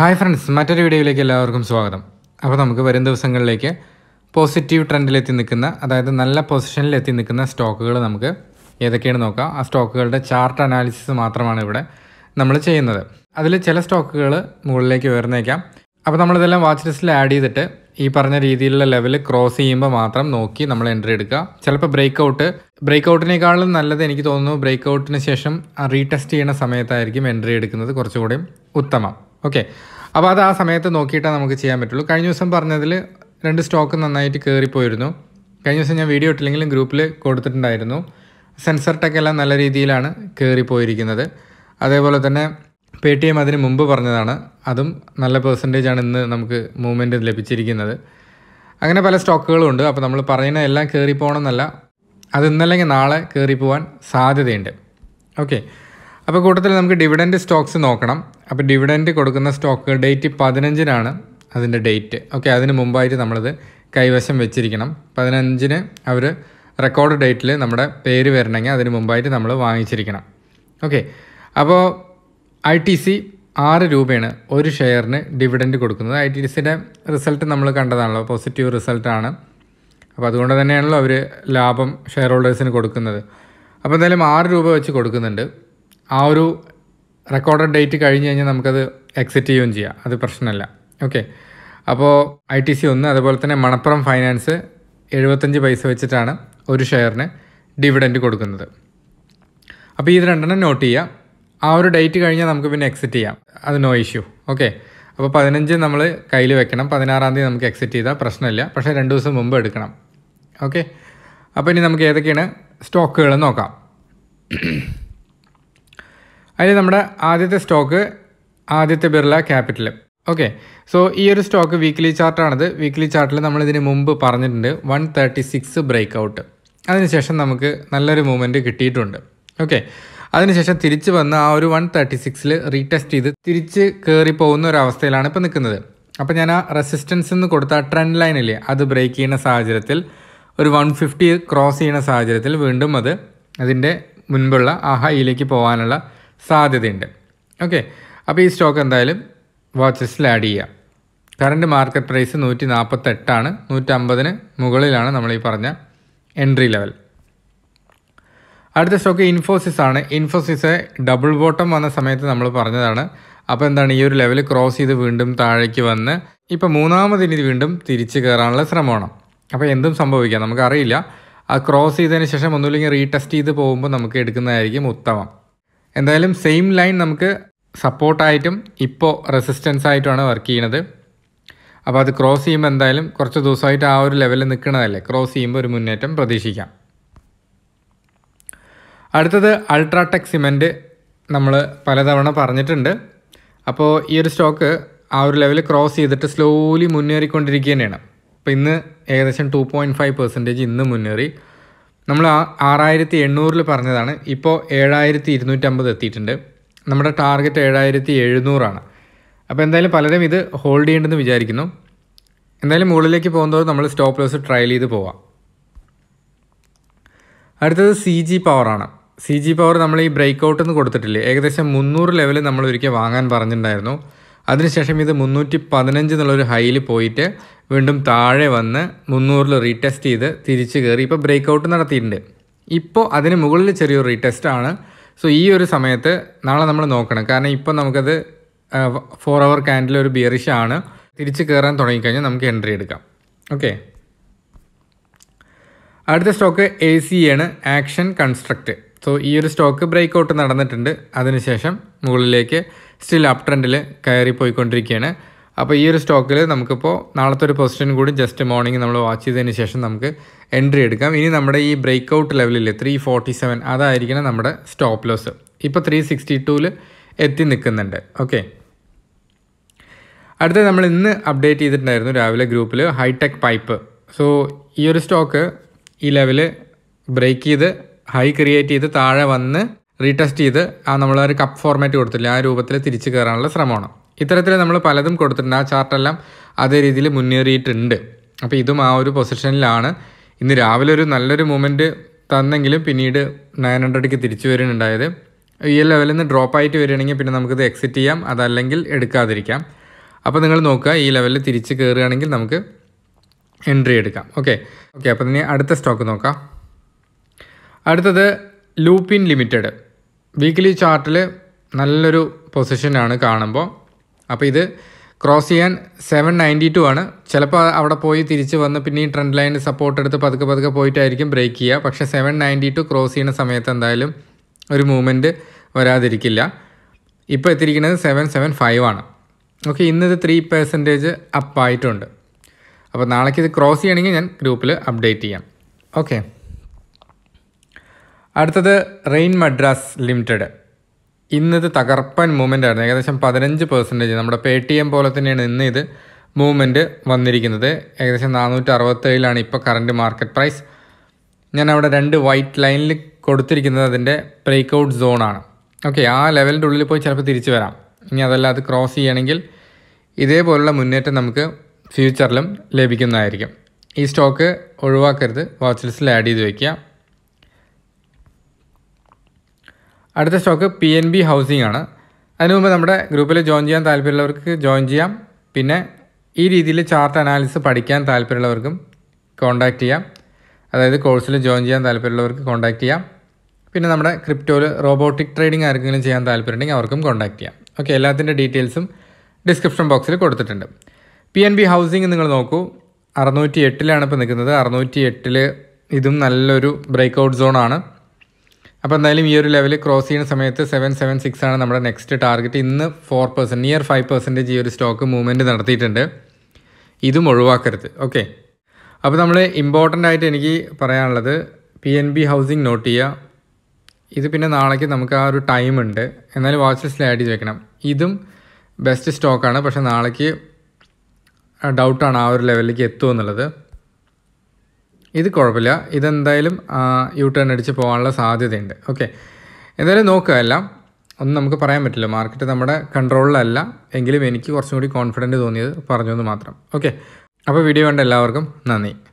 hi friends മറ്റൊരു വീഡിയോയിലേക്ക് എല്ലാവർക്കും സ്വാഗതം അപ്പോൾ നമുക്ക് വരും ദിവസങ്ങളിലേക്ക് പോസിറ്റീവ് ട്രെൻഡിലെത്തി നിൽക്കുന്ന അതായത് നല്ല പൊസിഷനിൽ എത്തി നിൽക്കുന്ന സ്റ്റോക്കുകൾ നമുക്ക് ഏതൊക്കെയാണ് നോക്കാം ആ സ്റ്റോക്കുകളുടെ ചാർട്ട് അനാലിസിസ് മാത്രമാണ് ഇവിടെ നമ്മൾ ചെയ്യുന്നത് അതിൽ ചില സ്റ്റോക്കുകൾ മുകളിലേക്ക് ഉയർന്നേക്കാം അപ്പോൾ നമ്മളിതെല്ലാം വാച്ച് ലിസ്റ്റിൽ ആഡ് ചെയ്തിട്ട് ഈ പറഞ്ഞ രീതിയിലുള്ള ലെവൽ ക്രോസ് ചെയ്യുമ്പോൾ മാത്രം നോക്കി നമ്മൾ എൻട്രി എടുക്കുക ചിലപ്പോൾ ബ്രേക്ക് ഔട്ട് ബ്രേക്ക് ഔട്ടിനേക്കാളും നല്ലത് എനിക്ക് തോന്നുന്നു ബ്രേക്ക് ഔട്ടിന് ശേഷം റീടെസ്റ്റ് ചെയ്യുന്ന സമയത്തായിരിക്കും എൻട്രി എടുക്കുന്നത് കുറച്ചുകൂടി ഉത്തമം ഓക്കെ അപ്പോൾ അത് ആ സമയത്ത് നോക്കിയിട്ടേ നമുക്ക് ചെയ്യാൻ പറ്റുള്ളൂ കഴിഞ്ഞ ദിവസം പറഞ്ഞതിൽ രണ്ട് സ്റ്റോക്ക് നന്നായിട്ട് കയറിപ്പോയിരുന്നു കഴിഞ്ഞ ദിവസം ഞാൻ വീഡിയോ ഇട്ടില്ലെങ്കിലും ഗ്രൂപ്പിൽ കൊടുത്തിട്ടുണ്ടായിരുന്നു സെൻസർ ടെക് എല്ലാം നല്ല രീതിയിലാണ് കയറിപ്പോയിരിക്കുന്നത് അതേപോലെ തന്നെ പേ ടി എം അതിന് മുമ്പ് പറഞ്ഞതാണ് അതും നല്ല പെർസെൻറ്റേജ് ആണ് ഇന്ന് നമുക്ക് മൂവ്മെൻറ്റ് ലഭിച്ചിരിക്കുന്നത് അങ്ങനെ പല സ്റ്റോക്കുകളും ഉണ്ട് അപ്പോൾ നമ്മൾ പറയുന്ന എല്ലാം കയറി പോകണമെന്നല്ല അത് ഇന്നല്ലെങ്കിൽ നാളെ കയറി പോകാൻ സാധ്യതയുണ്ട് ഓക്കെ അപ്പോൾ കൂട്ടത്തിൽ നമുക്ക് ഡിവിഡൻഡ് സ്റ്റോക്സ് നോക്കണം അപ്പോൾ ഡിവിഡൻഡ് കൊടുക്കുന്ന സ്റ്റോക്ക് ഡേറ്റ് പതിനഞ്ചിനാണ് അതിൻ്റെ ഡേറ്റ് ഓക്കെ അതിന് മുമ്പായിട്ട് നമ്മളിത് കൈവശം വെച്ചിരിക്കണം പതിനഞ്ചിന് അവർ റെക്കോർഡ് ഡേറ്റിൽ നമ്മുടെ പേര് വരണമെങ്കിൽ അതിന് മുമ്പായിട്ട് നമ്മൾ വാങ്ങിച്ചിരിക്കണം ഓക്കെ അപ്പോൾ ഐ ടി സി ആറ് രൂപയാണ് ഒരു ഷെയറിന് ഡിവിഡൻഡ് കൊടുക്കുന്നത് ഐ ടി സിയുടെ റിസൾട്ട് നമ്മൾ കണ്ടതാണല്ലോ പോസിറ്റീവ് റിസൾട്ടാണ് അപ്പോൾ അതുകൊണ്ട് തന്നെയാണല്ലോ അവർ ലാഭം ഷെയർ ഹോൾഡേഴ്സിന് കൊടുക്കുന്നത് അപ്പോൾ എന്തായാലും ആറ് രൂപ വെച്ച് കൊടുക്കുന്നുണ്ട് ആ ഒരു റെക്കോർഡഡ് ഡേറ്റ് കഴിഞ്ഞ് കഴിഞ്ഞാൽ നമുക്കത് എക്സിറ്റ് ചെയ്യുകയും ചെയ്യാം അത് പ്രശ്നമല്ല ഓക്കെ അപ്പോൾ ഐ ടി സി ഒന്ന് അതുപോലെ തന്നെ മണപ്പുറം ഫൈനാൻസ് എഴുപത്തഞ്ച് പൈസ വെച്ചിട്ടാണ് ഒരു ഷെയറിന് ഡിവിഡൻഡ് കൊടുക്കുന്നത് അപ്പോൾ ഇത് രണ്ടെണ്ണം നോട്ട് ചെയ്യാം ആ ഒരു ഡേറ്റ് കഴിഞ്ഞാൽ നമുക്ക് പിന്നെ എക്സിറ്റ് ചെയ്യാം അത് നോ ഇഷ്യൂ ഓക്കെ അപ്പോൾ പതിനഞ്ച് നമ്മൾ കയ്യിൽ വെക്കണം പതിനാറാം തീയതി നമുക്ക് എക്സിറ്റ് ചെയ്താൽ പ്രശ്നമില്ല പക്ഷേ രണ്ട് ദിവസം മുമ്പ് എടുക്കണം ഓക്കെ അപ്പോൾ ഇനി നമുക്ക് ഏതൊക്കെയാണ് സ്റ്റോക്കുകൾ നോക്കാം അതിൽ നമ്മുടെ ആദ്യത്തെ സ്റ്റോക്ക് ആദ്യത്തെ ബിർള ക്യാപിറ്റൽ ഓക്കെ സോ ഈ ഒരു സ്റ്റോക്ക് വീക്ക്ലി ചാർട്ടാണിത് വീക്ക്ലി ചാർട്ടിൽ നമ്മൾ ഇതിന് മുമ്പ് പറഞ്ഞിട്ടുണ്ട് one thirty six break out അതിനുശേഷം നമുക്ക് നല്ലൊരു മൂവ്മെൻറ്റ് കിട്ടിയിട്ടുണ്ട് ഓക്കെ അതിനുശേഷം തിരിച്ച് വന്ന് ആ ഒരു വൺ തേർട്ടി സിക്സിൽ റീടെസ്റ്റ് ചെയ്ത് തിരിച്ച് കയറി പോകുന്ന ഒരു അവസ്ഥയിലാണ് ഇപ്പോൾ നിൽക്കുന്നത് അപ്പോൾ ഞാൻ ആ റെസിസ്റ്റൻസ് എന്ന് കൊടുത്ത ആ ട്രെൻഡ് ലൈനില്ലേ അത് ബ്രേക്ക് ചെയ്യുന്ന സാഹചര്യത്തിൽ ഒരു വൺ ഫിഫ്റ്റി ക്രോസ് ചെയ്യുന്ന സാഹചര്യത്തിൽ വീണ്ടും അത് അതിൻ്റെ മുൻപുള്ള ആ ഹൈയിലേക്ക് പോകാനുള്ള സാധ്യതയുണ്ട് ഓക്കെ അപ്പോൾ ഈ സ്റ്റോക്ക് എന്തായാലും വാച്ചസിൽ ആഡ് ചെയ്യാം കറണ്ട് മാർക്കറ്റ് പ്രൈസ് നൂറ്റി നാൽപ്പത്തെട്ടാണ് നൂറ്റമ്പതിന് മുകളിലാണ് നമ്മൾ ഈ പറഞ്ഞ എൻട്രി ലെവൽ അടുത്ത സ്റ്റോക്ക് ഇൻഫോസിസ് ആണ് ഇൻഫോസിസ് ഡബിൾ ബോട്ടം വന്ന സമയത്ത് നമ്മൾ പറഞ്ഞതാണ് അപ്പോൾ എന്താണ് ഈ ഒരു ലെവൽ ക്രോസ് ചെയ്ത് വീണ്ടും താഴേക്ക് വന്ന് ഇപ്പോൾ മൂന്നാമതിന് ഇത് വീണ്ടും തിരിച്ച് കയറാനുള്ള ശ്രമമാണ് അപ്പോൾ എന്തും സംഭവിക്കാം നമുക്കറിയില്ല ആ ക്രോസ് ചെയ്തതിന് ശേഷം ഒന്നുമില്ലെങ്കിൽ റീടെസ്റ്റ് ചെയ്ത് പോകുമ്പോൾ നമുക്ക് എടുക്കുന്നതായിരിക്കും ഉത്തമം എന്തായാലും സെയിം ലൈൻ നമുക്ക് സപ്പോർട്ടായിട്ടും ഇപ്പോൾ റെസിസ്റ്റൻസ് ആയിട്ടുമാണ് വർക്ക് ചെയ്യുന്നത് അപ്പോൾ അത് ക്രോസ് ചെയ്യുമ്പോൾ എന്തായാലും കുറച്ച് ദിവസമായിട്ട് ആ ഒരു ലെവലിൽ നിൽക്കണതല്ലേ ക്രോസ് ചെയ്യുമ്പോൾ ഒരു മുന്നേറ്റം പ്രതീക്ഷിക്കാം അടുത്തത് അൾട്രാടെക് സിമെൻറ്റ് നമ്മൾ പലതവണ പറഞ്ഞിട്ടുണ്ട് അപ്പോൾ ഈ ഒരു സ്റ്റോക്ക് ആ ഒരു ലെവൽ ക്രോസ് ചെയ്തിട്ട് സ്ലോലി മുന്നേറിക്കൊണ്ടിരിക്കുക തന്നെയാണ് അപ്പോൾ ഇന്ന് ഏകദേശം ടു പോയിൻറ്റ് ഫൈവ് പെർസെൻറ്റേജ് ഇന്ന് മുന്നേറി നമ്മൾ ആ ആറായിരത്തി എണ്ണൂറിൽ പറഞ്ഞതാണ് ഇപ്പോൾ ഏഴായിരത്തി ഇരുന്നൂറ്റമ്പത് എത്തിയിട്ടുണ്ട് നമ്മുടെ ടാർഗറ്റ് ഏഴായിരത്തി എഴുന്നൂറാണ് അപ്പോൾ എന്തായാലും പലരും ഇത് ഹോൾഡ് ചെയ്യേണ്ടെന്ന് വിചാരിക്കുന്നു എന്തായാലും മുകളിലേക്ക് പോകുമ്പോൾ നമ്മൾ സ്റ്റോപ്പ് ലോസ് ട്രയൽ ചെയ്ത് പോവാം അടുത്തത് സി ജി പവറാണ് സി ജി പവർ നമ്മൾ ഈ ബ്രേക്ക് ഔട്ട് എന്ന് കൊടുത്തിട്ടില്ലേ ഏകദേശം മുന്നൂറ് ലെവൽ നമ്മൾ ഒരിക്കൽ വാങ്ങാൻ പറഞ്ഞിട്ടുണ്ടായിരുന്നു അതിനുശേഷം ഇത് മുന്നൂറ്റി പതിനഞ്ച് എന്നുള്ളൊരു ഹൈയിൽ പോയിട്ട് വീണ്ടും താഴെ വന്ന് മുന്നൂറിൽ റീടെസ്റ്റ് ചെയ്ത് തിരിച്ച് കയറി ഇപ്പോൾ ബ്രേക്ക് ഔട്ട് നടത്തിയിട്ടുണ്ട് ഇപ്പോൾ അതിന് മുകളിൽ ചെറിയൊരു റീടെസ്റ്റ് ആണ് സോ ഈ ഒരു സമയത്ത് നാളെ നമ്മൾ നോക്കണം കാരണം ഇപ്പോൾ നമുക്കത് ഫോർ അവർ ക്യാൻഡിൽ ഒരു ബിയറിഷ് ആണ് തിരിച്ച് കയറാൻ തുടങ്ങിക്കഴിഞ്ഞാൽ നമുക്ക് എൻട്രി എടുക്കാം ഓക്കെ അടുത്ത സ്റ്റോക്ക് എ സി ആണ് ആക്ഷൻ കൺസ്ട്രക്റ്റ് സോ ഈ ഒരു സ്റ്റോക്ക് ബ്രേക്ക് ഔട്ട് നടന്നിട്ടുണ്ട് അതിനുശേഷം മുകളിലേക്ക് സ്റ്റിൽ അപ് ട്രെൻഡിൽ കയറി പോയിക്കൊണ്ടിരിക്കുകയാണ് അപ്പോൾ ഈ ഒരു സ്റ്റോക്കിൽ നമുക്കിപ്പോൾ നാളത്തെ ഒരു പൊസിഷൻ കൂടി ജസ്റ്റ് മോർണിംഗ് നമ്മൾ വാച്ച് ചെയ്തതിന് ശേഷം നമുക്ക് എൻട്രി എടുക്കാം ഇനി നമ്മുടെ ഈ ബ്രേക്ക് ഔട്ട് ലെവലില്ലേ ത്രീ ഫോർട്ടി സെവൻ അതായിരിക്കണം നമ്മുടെ സ്റ്റോപ്പ് ലോസ് ഇപ്പോൾ ത്രീ സിക്സ്റ്റി ടൂവിൽ എത്തി നിൽക്കുന്നുണ്ട് ഓക്കെ അടുത്ത നമ്മൾ ഇന്ന് അപ്ഡേറ്റ് ചെയ്തിട്ടുണ്ടായിരുന്നു രാവിലെ ഗ്രൂപ്പിൽ ഹൈടെക് പൈപ്പ് സോ ഈ ഒരു സ്റ്റോക്ക് ഈ ലെവല് ബ്രേക്ക് ചെയ്ത് ഹൈ ക്രിയേറ്റ് ചെയ്ത് താഴെ വന്ന് റീടെസ്റ്റ് ചെയ്ത് ആ നമ്മളൊരു കപ്പ് ഫോർമാറ്റ് കൊടുത്തില്ല ആ രൂപത്തിൽ തിരിച്ചു കയറാനുള്ള ശ്രമമാണ് ഇത്തരത്തിൽ നമ്മൾ പലതും കൊടുത്തിട്ടുണ്ട് ആ ചാർട്ടെല്ലാം അതേ രീതിയിൽ മുന്നേറിയിട്ടുണ്ട് അപ്പോൾ ഇതും ആ ഒരു പൊസിഷനിലാണ് ഇന്ന് രാവിലെ ഒരു നല്ലൊരു മൂമെൻറ്റ് തന്നെങ്കിലും പിന്നീട് നയൻ ഹൺഡ്രഡിക്ക് തിരിച്ചു വരുന്നുണ്ടായത് ഈ ലെവലിൽ നിന്ന് ഡ്രോപ്പ് ആയിട്ട് വരികയാണെങ്കിൽ പിന്നെ നമുക്കിത് എക്സിറ്റ് ചെയ്യാം അതല്ലെങ്കിൽ എടുക്കാതിരിക്കാം അപ്പോൾ നിങ്ങൾ നോക്കുക ഈ ലെവലിൽ തിരിച്ച് കയറുകയാണെങ്കിൽ നമുക്ക് എൻട്രി എടുക്കാം ഓക്കെ ഓക്കെ അപ്പോൾ ഇനി അടുത്ത സ്റ്റോക്ക് നോക്കാം അടുത്തത് ലൂപ്പിൻ ലിമിറ്റഡ് വീക്ക്ലി ചാർട്ടിൽ നല്ലൊരു പൊസിഷനാണ് കാണുമ്പോൾ അപ്പോൾ ഇത് ക്രോസ് ചെയ്യാൻ സെവൻ നയൻറ്റി ടു ആണ് ചിലപ്പോൾ അവിടെ പോയി തിരിച്ച് വന്ന് പിന്നെ ഈ ട്രെൻഡ് ലൈൻ സപ്പോർട്ട് എടുത്ത് പതുക്കെ പതുക്കെ പോയിട്ടായിരിക്കും ബ്രേക്ക് ചെയ്യുക പക്ഷേ സെവൻ നയൻറ്റി ടു ക്രോസ് ചെയ്യുന്ന സമയത്ത് എന്തായാലും ഒരു മൂവ്മെൻറ്റ് വരാതിരിക്കില്ല ഇപ്പോൾ എത്തിയിരിക്കുന്നത് സെവൻ സെവൻ ഫൈവ് ആണ് ഓക്കെ ഇന്നിത് ത്രീ പെർസെൻറ്റേജ് അപ്പായിട്ടുണ്ട് അപ്പോൾ നാളേക്ക് ഇത് ക്രോസ് ചെയ്യണമെങ്കിൽ ഞാൻ ഗ്രൂപ്പിൽ അപ്ഡേറ്റ് ചെയ്യാം ഓക്കെ അടുത്തത് റെയിൻ മദ്രാസ് ലിമിറ്റഡ് ഇന്നത് തകർപ്പൻ മൂവ്മെൻ്റ് ആയിരുന്നു ഏകദേശം പതിനഞ്ച് പെർസെൻറ്റേജ് നമ്മുടെ പേ ടി എം പോലെ തന്നെയാണ് ഇന്ന് ഇത് മൂവ്മെൻറ്റ് വന്നിരിക്കുന്നത് ഏകദേശം നാനൂറ്റി അറുപത്തേഴിലാണ് ഇപ്പോൾ കറൻറ്റ് മാർക്കറ്റ് പ്രൈസ് ഞാൻ അവിടെ രണ്ട് വൈറ്റ് ലൈനിൽ കൊടുത്തിരിക്കുന്നത് അതിൻ്റെ ബ്രേക്ക് ഔട്ട് സോണാണ് ഓക്കെ ആ ലെവലിൻ്റെ ഉള്ളിൽ പോയി ചിലപ്പോൾ തിരിച്ചു വരാം ഇനി അതല്ല അത് ക്രോസ് ചെയ്യണമെങ്കിൽ ഇതേപോലുള്ള മുന്നേറ്റം നമുക്ക് ഫ്യൂച്ചറിലും ലഭിക്കുന്നതായിരിക്കും ഈ സ്റ്റോക്ക് ഒഴിവാക്കരുത് വാച്ച് ലിസ്റ്റിൽ ആഡ് ചെയ്ത് വയ്ക്കുക അടുത്ത stock P N B housing ആണ് അതിനു മുമ്പ് നമ്മുടെ ഗ്രൂപ്പിൽ ജോയിൻ ചെയ്യാൻ താല്പര്യമുള്ളവർക്ക് ജോയിൻ ചെയ്യാം പിന്നെ ഈ രീതിയിൽ ചാർട്ട് അനാലിസിസ് പഠിക്കാൻ താല്പര്യമുള്ളവർക്കും കോൺടാക്റ്റ് ചെയ്യാം അതായത് കോഴ്സിൽ ജോയിൻ ചെയ്യാൻ താല്പര്യമുള്ളവർക്ക് കോൺടാക്റ്റ് ചെയ്യാം പിന്നെ നമ്മുടെ ക്രിപ്റ്റോയിൽ റോബോട്ടിക് ട്രേഡിംഗ് ആർക്കെങ്കിലും ചെയ്യാൻ താല്പര്യമുണ്ടെങ്കിൽ അവർക്കും കോൺടാക്ട് ചെയ്യാം ഓക്കെ എല്ലാത്തിൻ്റെ ഡീറ്റെയിൽസും ഡിസ്ക്രിപ്ഷൻ ബോക്സിൽ കൊടുത്തിട്ടുണ്ട് പി എൻ ബി ഹൗസിംഗ് നിങ്ങൾ നോക്കൂ അറുന്നൂറ്റി എട്ടിലാണ് ഇപ്പോൾ നിൽക്കുന്നത് അറുന്നൂറ്റി എട്ടിൽ ഇതും നല്ലൊരു ബ്രേക്ക് ഔട്ട് സോണാണ് അപ്പോൾ എന്തായാലും ഈ ഒരു ലെവൽ ക്രോസ് ചെയ്യുന്ന സമയത്ത് സെവൻ സെവൻ സിക്സ് ആണ് നമ്മുടെ നെക്സ്റ്റ് ടാർഗറ്റ് ഇന്ന് four percent near five percentage ഈ ഒരു സ്റ്റോക്ക് മൂവ്മെൻറ്റ് നടത്തിയിട്ടുണ്ട് ഇതും ഒഴിവാക്കരുത് ഓക്കെ അപ്പോൾ നമ്മൾ ഇമ്പോർട്ടൻ്റ് ആയിട്ട് എനിക്ക് പറയാനുള്ളത് P N B housing note ചെയ്യുക ഇത് പിന്നെ നാളേക്ക് നമുക്ക് ആ ഒരു ടൈം ഉണ്ട് എന്നാലും വാച്ച് ലിസ്റ്റിൽ ആഡ് ചെയ്ത് വെക്കണം ഇതും ബെസ്റ്റ് സ്റ്റോക്കാണ് പക്ഷേ നാളേക്ക് ഡൗട്ടാണ് ആ ഒരു ലെവലിലേക്ക് എത്തുമോ എന്നുള്ളത് ഇത് കുഴപ്പമില്ല ഇതെന്തായാലും യു ടേൺ അടിച്ച് പോകാനുള്ള സാധ്യതയുണ്ട് ഓക്കെ എന്തായാലും നോക്കുക എല്ലാം ഒന്നും നമുക്ക് പറയാൻ പറ്റില്ല മാർക്കറ്റ് നമ്മുടെ കൺട്രോളിലല്ല എങ്കിലും എനിക്ക് കുറച്ചും കൂടി കോൺഫിഡൻറ്റ് തോന്നിയത് പറഞ്ഞു എന്ന് മാത്രം ഓക്കെ അപ്പോൾ വീഡിയോ കണ്ട എല്ലാവർക്കും നന്ദി